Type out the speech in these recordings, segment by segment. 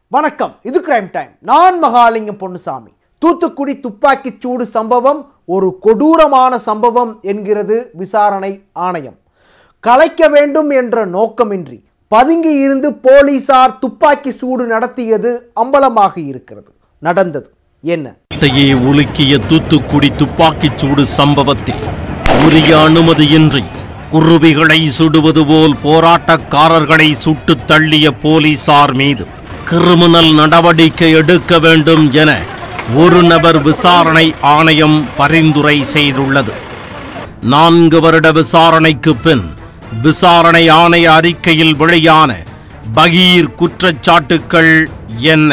வணக்கம் இது crime time நான் மகாலிங்கம் பொன்னுசாமி தூத்துக்குடி துப்பாக்கிச் சூடு சம்பவம் ஒரு கொடூரமான சம்பவம் என்கிறது விசாரணை ஆணையம் கலைக்க வேண்டும் என்ற நோக்கமின்றி பதுங்கி இருந்து போலீசார் துப்பாக்கி சூடு நடத்தியது அம்பலமாக இருக்கிறது நடந்தது என்ன நாட்டையே உலுக்கிய தூத்துக்குடி துப்பாக்கிச் சூடு சம்பவத்தில் உரிய அனுமதியின்றி குருவிகளை சுடுவது போல் போராட்டக்காரர்களை சுட்டுத் தள்ளிய போலீசார் மீது கிரிமினல் நடவடிக்கை எடுக்க வேண்டும் என ஒரு நபர் விசாரணை ஆணையம் பரிந்துரை செய்துள்ளது நான்கு வருட விசாரணைக்கு பின் விசாரணை ஆணைய அறிக்கையில் வெளியான பகீர் குற்றச்சாட்டுக்கள் என்ன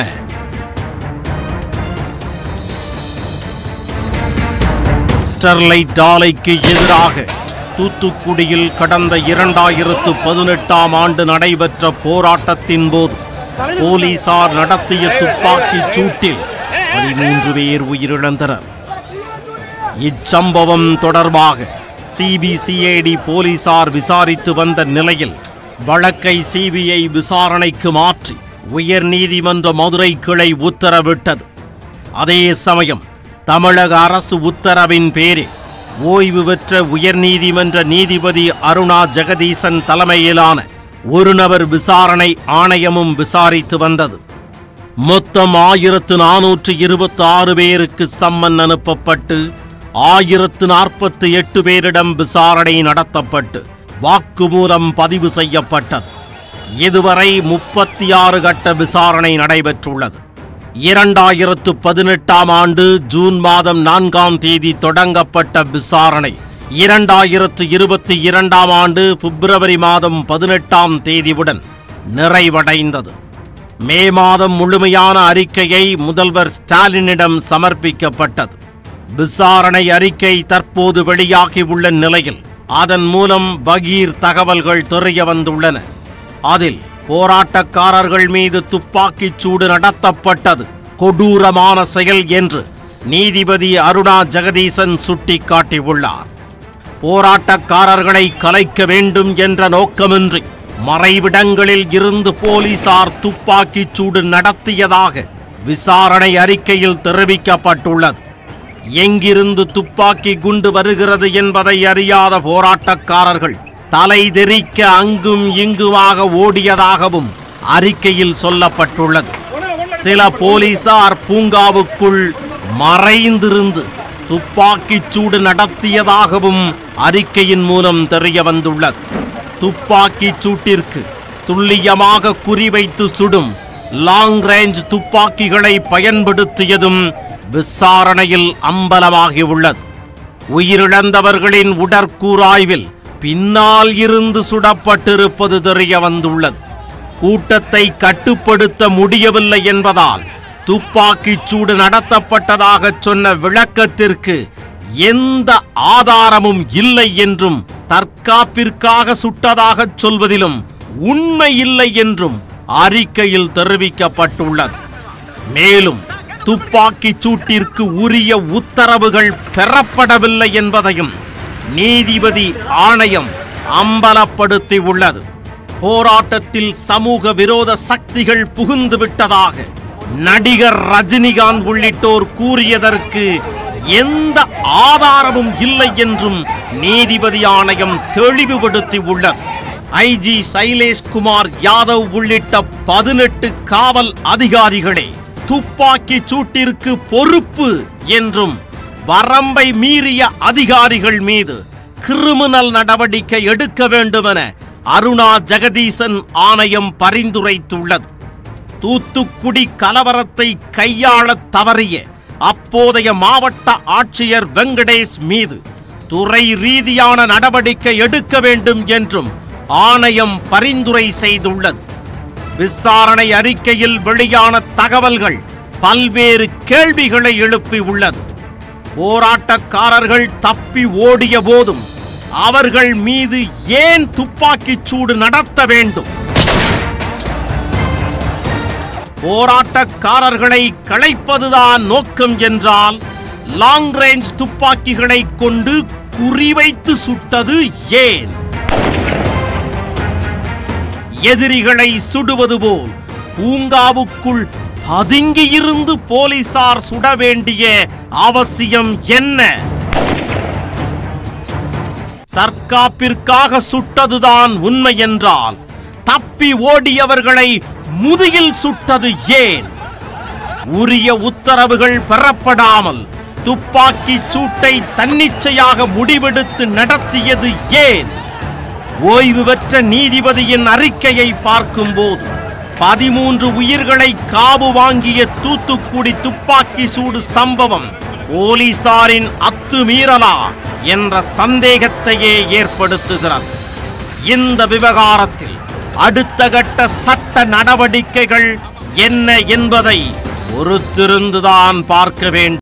ஸ்டெர்லைட் ஆலைக்கு எதிராக தூத்துக்குடியில் கடந்த இரண்டாயிரத்து பதினெட்டாம் ஆண்டு நடைபெற்ற போராட்டத்தின் போது போலீசார் நடத்திய துப்பாக்கிச் சூட்டில் பதிமூன்று பேர் உயிரிழந்தனர் இச்சம்பவம் தொடர்பாக சிபிசிஐடி போலீசார் விசாரித்து வந்த நிலையில் வழக்கை சிபிஐ விசாரணைக்கு மாற்றி உயர்நீதிமன்ற மதுரை கிளை உத்தரவிட்டது அதே சமயம் தமிழக அரசு உத்தரவின் பேரில் ஓய்வு பெற்ற உயர்நீதிமன்ற நீதிபதி அருணா ஜெகதீசன் தலைமையிலான ஒரு நபர் விசாரணை ஆணையமும் விசாரித்து வந்தது மொத்தம் ஆயிரத்து நானூற்று இருபத்தி ஆறு பேருக்கு சம்மன் அனுப்பப்பட்டு ஆயிரத்து நாற்பத்தி எட்டு பேரிடம் விசாரணை நடத்தப்பட்டு வாக்குமூலம் பதிவு செய்யப்பட்டது இதுவரை முப்பத்தி ஆறு கட்ட விசாரணை நடைபெற்றுள்ளது இரண்டாயிரத்து பதினெட்டாம் ஆண்டு ஜூன் மாதம் நான்காம் தேதி தொடங்கப்பட்ட விசாரணை இரண்டாயிரத்து இருபத்தி இரண்டாம் ஆண்டு பிப்ரவரி மாதம் பதினெட்டாம் தேதியுடன் நிறைவடைந்தது மே மாதம் முழுமையான அறிக்கையை முதல்வர் ஸ்டாலினிடம் சமர்ப்பிக்கப்பட்டது விசாரணை அறிக்கை தற்போது வெளியாகி உள்ள நிலையில் அதன் மூலம் பகீர் தகவல்கள் தெரிய வந்துள்ளன அதில் போராட்டக்காரர்கள் மீது துப்பாக்கிச் சூடு நடத்தப்பட்டது கொடூரமான செயல் என்று நீதிபதி அருணா ஜெகதீசன் சுட்டிக்காட்டியுள்ளார் போராட்டக்காரர்களை கலைக்க வேண்டும் என்ற நோக்கமின்றி மறைவிடங்களில் இருந்து போலீசார் துப்பாக்கிச் சூடு நடத்தியதாக விசாரணை அறிக்கையில் தெரிவிக்கப்பட்டுள்ளது எங்கிருந்து துப்பாக்கி குண்டு வருகிறது என்பதை அறியாத போராட்டக்காரர்கள் தலை தெறிக்க அங்கும் இங்குமாக ஓடியதாகவும் அறிக்கையில் சொல்லப்பட்டுள்ளது சில போலீசார் பூங்காவுக்குள் மறைந்திருந்து துப்பாக்கிச் சூடு நடத்தியதாகவும் அறிக்கையின் மூலம் தெரிய வந்துள்ளது துப்பாக்கிச் சூட்டிற்கு துல்லியமாக குறிவைத்து சுடும் லாங் ரேஞ்ச் துப்பாக்கிகளை பயன்படுத்தியதும் விசாரணையில் அம்பலமாகியுள்ளது உயிரிழந்தவர்களின் உடற்கூறாய்வில் பின்னால் இருந்து சுடப்பட்டிருப்பது தெரிய வந்துள்ளது கூட்டத்தை கட்டுப்படுத்த முடியவில்லை என்பதால் துப்பாக்கிச் சூடு நடத்தப்பட்டதாக சொன்ன விளக்கத்திற்கு எந்த ஆதாரமும் இல்லை என்றும் தற்காப்பிற்காக சுட்டதாகச் சொல்வதிலும் உண்மை இல்லை என்றும் அறிக்கையில் தெரிவிக்கப்பட்டுள்ளது மேலும் துப்பாக்கிச் சூட்டிற்கு உரிய உத்தரவுகள் பெறப்படவில்லை என்பதையும் நீதிபதி ஆணையம் அம்பலப்படுத்தி உள்ளது போராட்டத்தில் சமூக விரோத சக்திகள் புகுந்து விட்டதாக நடிகர் ரஜினிகாந்த் உள்ளிட்டோர் கூறியதற்கு எந்த ஆதாரமும் இல்லை என்றும் நீதிபதி ஆணையம் தெளிவுபடுத்தி உள்ளது ஐஜி சைலேஷ் குமார் யாதவ் உள்ளிட்ட பதினெட்டு காவல் அதிகாரிகளே துப்பாக்கி சூட்டிற்கு பொறுப்பு என்றும் வரம்பை மீறிய அதிகாரிகள் மீது கிரிமினல் நடவடிக்கை எடுக்க வேண்டுமென அருணா ஜெகதீசன் ஆணையம் பரிந்துரைத்துள்ளது தூத்துக்குடி கலவரத்தை கையாளத் தவறிய அப்போதைய மாவட்ட ஆட்சியர் வெங்கடேஷ் மீது துறை ரீதியான நடவடிக்கை எடுக்க வேண்டும் என்றும் ஆணையம் பரிந்துரை செய்துள்ளது விசாரணை அறிக்கையில் வெளியான தகவல்கள் பல்வேறு கேள்விகளை எழுப்பியுள்ளது போராட்டக்காரர்கள் தப்பி ஓடிய போதும் அவர்கள் மீது ஏன் துப்பாக்கிச் சூடு நடத்த வேண்டும் போராட்டக்காரர்களை களைப்பதுதான் நோக்கம் என்றால் லாங் ரேஞ்ச் துப்பாக்கிகளை கொண்டு குறிவைத்து சுட்டது ஏன் எதிரிகளை சுடுவது போல் பூங்காவுக்குள் பதுங்கியிருந்து போலீசார் சுட வேண்டிய அவசியம் என்ன தற்காப்பிற்காக சுட்டதுதான் உண்மை என்றால் தப்பி ஓடியவர்களை முதுகில் சுட்டது ஏன் உரிய உத்தரவுகள் பெறப்படாமல் துப்பாக்கிச் சூட்டை தன்னிச்சையாக முடிவெடுத்து நடத்தியது ஏன் ஓய்வு பெற்ற நீதிபதியின் அறிக்கையை பார்க்கும்போது பதிமூன்று உயிர்களை காவு வாங்கிய தூத்துக்குடி துப்பாக்கி சூடு சம்பவம் போலீசாரின் அத்துமீறலா என்ற சந்தேகத்தையே ஏற்படுத்துகிறது இந்த விவகாரத்தில் அடுத்த கட்ட சட்ட நடவடிக்கைகள் என்ன என்பதை பொறுத்திருந்துதான் பார்க்க வேண்டும்